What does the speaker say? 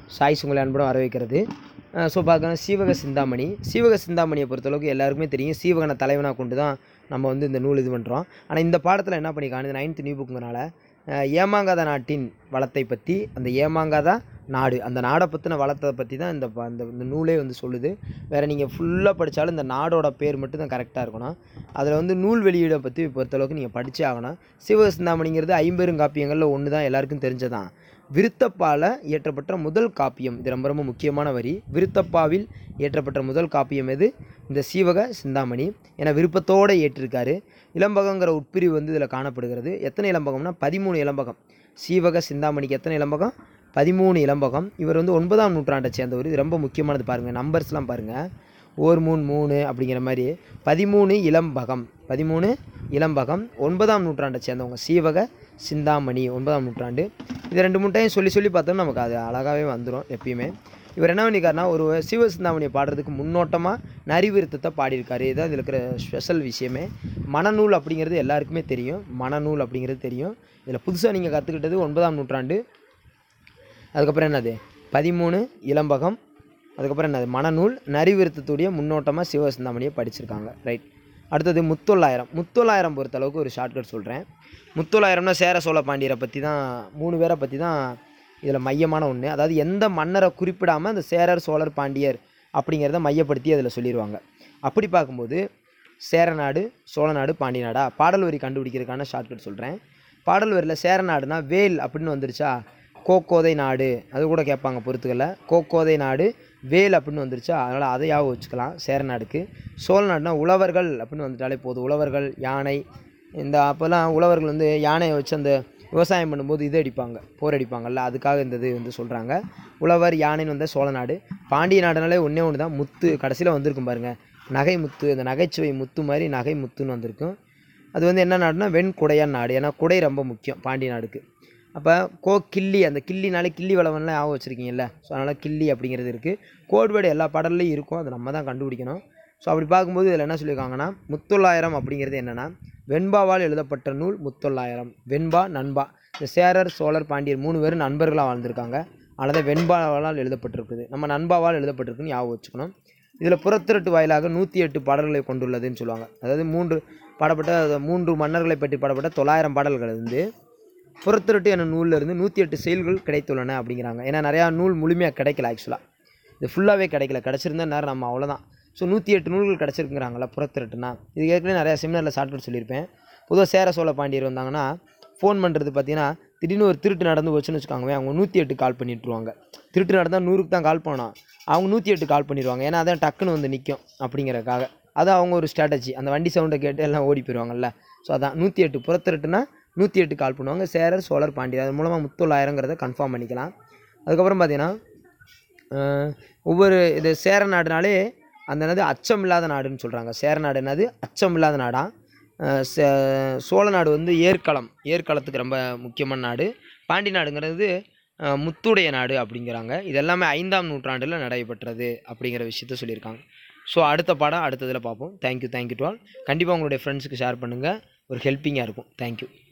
choice உங்களை அன்புடன் வர வைக்கிறது ஸோ பார்க்கலாம் சீவக சிந்தாமணி சீவக சிந்தாமணியை பொறுத்தளவுக்கு எல்லாருக்குமே தெரியும் சீவகனை தலைவனாக கொண்டு தான் நம்ம வந்து இந்த நூல் இது பண்ணுறோம் ஆனால் இந்த பாடத்தில் என்ன பண்ணிக்காங்க இந்த நைன்த் நியூ புக்குங்கனால ஏமாங்காத நாட்டின் வளத்தை பற்றி அந்த ஏமாங்காதா நாடு அந்த நாடை பற்றின வளத்தை பற்றி தான் இந்த ப- அந்த இந்த நூலே வந்து சொல்லுது வேறு நீங்கள் ஃபுல்லாக படித்தாலும் இந்த நாடோட பேர் மட்டும் தான் கரெக்டாக இருக்கணும் அதில் வந்து நூல் வெளியீடை பற்றி பொறுத்தளவுக்கு நீங்கள் படிச்சே ஆகணும் சிவக சிந்தாமணிங்கிறது ஐம்பெருங்காப்பியங்களில் ஒன்று தான் எல்லாருக்கும் தெரிஞ்சதான் விருத்தப்பால இயற்றப்பட்ட முதல் காப்பியம் இது ரொம்ப ரொம்ப முக்கியமான வரி விருத்தப்பாவில் இயற்றப்பட்ட முதல் காப்பியம் எது இந்த சீவக சிந்தாமணி என விருப்பத்தோடு ஏற்றிருக்காரு இளம்பகங்கிற உட்பிரிவு வந்து இதில் காணப்படுகிறது எத்தனை இளம்பகம்னா பதிமூணு இளம்பகம் சீவக சிந்தாமணிக்கு எத்தனை இளம்பகம் பதிமூணு இளம்பகம் இவர் வந்து ஒன்பதாம் நூற்றாண்டை சேர்ந்தவர் இது ரொம்ப முக்கியமானது பாருங்கள் நம்பர்ஸ்லாம் பாருங்கள் ஓர் மூணு மூணு அப்படிங்கிற மாதிரி பதிமூணு இளம்பகம் பதிமூணு இளம்பகம் ஒன்பதாம் நூற்றாண்டை சேர்ந்தவங்க சீவக சிந்தாமணி ஒன்பதாம் நூற்றாண்டு இது ரெண்டு மூணு டைம் சொல்லி சொல்லி பார்த்தோம்னா நமக்கு அது அழகாகவே வந்துடும் எப்பயுமே இவர் என்ன பண்ணியிருக்காருனா ஒரு சிவ சிந்தாமணியை பாடுறதுக்கு முன்னோட்டமாக நரிவிருத்தத்தை பாடியிருக்காரு இதுதான் இதில் இருக்கிற ஸ்பெஷல் விஷயமே மனநூல் அப்படிங்கிறது எல்லாருக்குமே தெரியும் மனநூல் அப்படிங்கிறது தெரியும் இதில் புதுசாக நீங்கள் கற்றுக்கிட்டது ஒன்பதாம் நூற்றாண்டு அதுக்கப்புறம் என்னது பதிமூணு இளம்பகம் அதுக்கப்புறம் என்னது மனநூல் நரிவிருத்தத்துடைய முன்னோட்டமாக சிவசிந்தாமணியை படிச்சிருக்காங்க ரைட் அடுத்தது முத்தொள்ளாயிரம் முத்தொள்ளாயிரம் பொறுத்தளவுக்கு ஒரு ஷார்ட்கட் சொல்கிறேன் முத்தொள்ளாயிரம்னா சேர சோழ பாண்டியரை பற்றி தான் மூணு பேரை பற்றி தான் இதில் மையமான ஒன்று அதாவது எந்த மன்னரை குறிப்பிடாமல் அந்த சேரர் சோழர் பாண்டியர் அப்படிங்கிறத மையப்படுத்தி அதில் சொல்லிடுவாங்க அப்படி பார்க்கும்போது சேரநாடு சோழநாடு பாண்டிய நாடா பாடல் வரி கண்டுபிடிக்கிறதுக்கான ஷார்ட்கட் சொல்கிறேன் பாடல் வரியில் சேரநாடுனா வேல் அப்படின்னு வந்துருச்சா கோக்கோதை நாடு அது கூட கேட்பாங்க பொறுத்துக்கல கோக்கோதை நாடு வேல் அப்படின்னு வந்துருச்சா அதனால் அதை ஞாபகம் வச்சுக்கலாம் சேரநாடுக்கு சோழ நாடுனா உழவர்கள் அப்படின்னு வந்துட்டாலே போதும் உழவர்கள் யானை இந்த அப்போல்லாம் உழவர்கள் வந்து யானையை வச்சு அந்த விவசாயம் பண்ணும்போது இது அடிப்பாங்க போர் அடிப்பாங்கல்ல அதுக்காக இந்த இது வந்து சொல்கிறாங்க உழவர் யானைன்னு வந்த சோழ நாடு பாண்டிய நாடுனாலே ஒன்றே ஒன்று தான் முத்து கடைசியில் வந்திருக்கும் பாருங்க நகை முத்து இந்த நகைச்சுவை முத்து மாதிரி நகை முத்துன்னு வந்திருக்கும் அது வந்து என்ன நாடுனா வெண்குடையான் நாடு ஏன்னா குடை ரொம்ப முக்கியம் பாண்டிய நாடுக்கு அப்போ கோ கிள்ளி அந்த கிள்ளினாலே கிள்ளி வளவன்லாம் ஞாபகம் வச்சுருக்கீங்கல்ல ஸோ அதனால் கிள்ளி அப்படிங்கிறது இருக்குது கோட்வேர்டு எல்லா பாடல்லையும் இருக்கும் அதை நம்ம தான் கண்டுபிடிக்கணும் ஸோ அப்படி பார்க்கும்போது இதில் என்ன சொல்லியிருக்காங்கன்னா முத்தொள்ளாயிரம் அப்படிங்கிறது என்னென்னா வெண்பாவால் எழுதப்பட்ட நூல் முத்தொள்ளாயிரம் வெண்பா நண்பா இந்த சேரர் சோழர் பாண்டியர் மூணு பேரும் நண்பர்களாக வாழ்ந்திருக்காங்க அதனால தான் வெண்பாவால் எழுதப்பட்டிருக்குது நம்ம நண்பாவால் எழுதப்பட்டிருக்குன்னு ஞாபகம் வச்சுக்கணும் இதில் புறத்திரட்டு வாயிலாக நூற்றி எட்டு பாடல்களை கொண்டுள்ளதுன்னு சொல்லுவாங்க அதாவது மூன்று பாடப்பட்ட அது மூன்று மன்னர்களை பற்றி பாடப்பட்ட தொள்ளாயிரம் பாடல்கள் வந்து புறத்திரட்டு என்ற நூலில் இருந்து நூற்றி எட்டு செயல்கள் கிடைத்துள்ளன அப்படிங்கிறாங்க ஏன்னா நிறையா நூல் முழுமையாக கிடைக்கல ஆக்சுவலாக இது ஃபுல்லாகவே கிடைக்கல கிடச்சிருந்தா நேரம் நம்ம அவ்வளோதான் ஸோ நூற்றி எட்டு நூல்கள் கிடச்சிருக்குறாங்களா புறத்திரட்டுனா இது ஏற்கனவே நிறையா செமினாரில் ஷார்ட்கட் சொல்லியிருப்பேன் பொதுவாக சேர சோழ பாண்டியர் வந்தாங்கன்னா ஃபோன் பண்ணுறது பார்த்தீங்கன்னா திடீர்னு ஒரு திருட்டு நடந்து போச்சுன்னு வச்சுக்கோங்க அவங்க நூற்றி எட்டு கால் பண்ணிட்டுருவாங்க திருட்டு நடந்தால் நூறுக்கு தான் கால் பண்ணோம் அவங்க நூற்றி எட்டு கால் பண்ணிடுவாங்க ஏன்னா அதான் டக்குன்னு வந்து நிற்கும் அப்படிங்கிறக்காக அது அவங்க ஒரு ஸ்ட்ராட்டஜி அந்த வண்டி சவுண்டை கேட்டு எல்லாம் ஓடி போயிடுவாங்கல்ல ஸோ அதான் நூற்றி எட்டு புறத்திரட்டுனா நூற்றி எட்டு கால் பண்ணுவாங்க சேரர் சோழர் பாண்டியர் அது மூலமாக முத்தொள்ளாயிரங்கிறத கன்ஃபார்ம் பண்ணிக்கலாம் அதுக்கப்புறம் பார்த்தீங்கன்னா அஹ், ஒவ்வொரு இது சேர நாடுனாலே அந்த என்னது அச்சம் இல்லாத நாடுன்னு சொல்கிறாங்க சேர நாடு என்னது அச்சம் இல்லாத நாடா அஹ், சே- சோழ நாடு வந்து ஏற்களம் ஏற்களத்துக்கு ரொம்ப முக்கியமான நாடு பாண்டி நாடுங்கிறது அஹ், முத்துடைய நாடு அப்படிங்கிறாங்க இது எல்லாமே ஐந்தாம் நூற்றாண்டில் நடைபெற்றது அப்படிங்கிற விஷயத்த சொல்லியிருக்காங்க ஸோ அடுத்த பாடம் அடுத்ததில் பார்ப்போம் தேங்க்யூ தேங்க்யூ டு ஆல் கண்டிப்பாக உங்களுடைய ஃப்ரெண்ட்ஸுக்கு ஷேர் பண்ணுங்கள் ஒரு ஹெல்ப்பிங்காக இருக்கும் தேங்க்யூ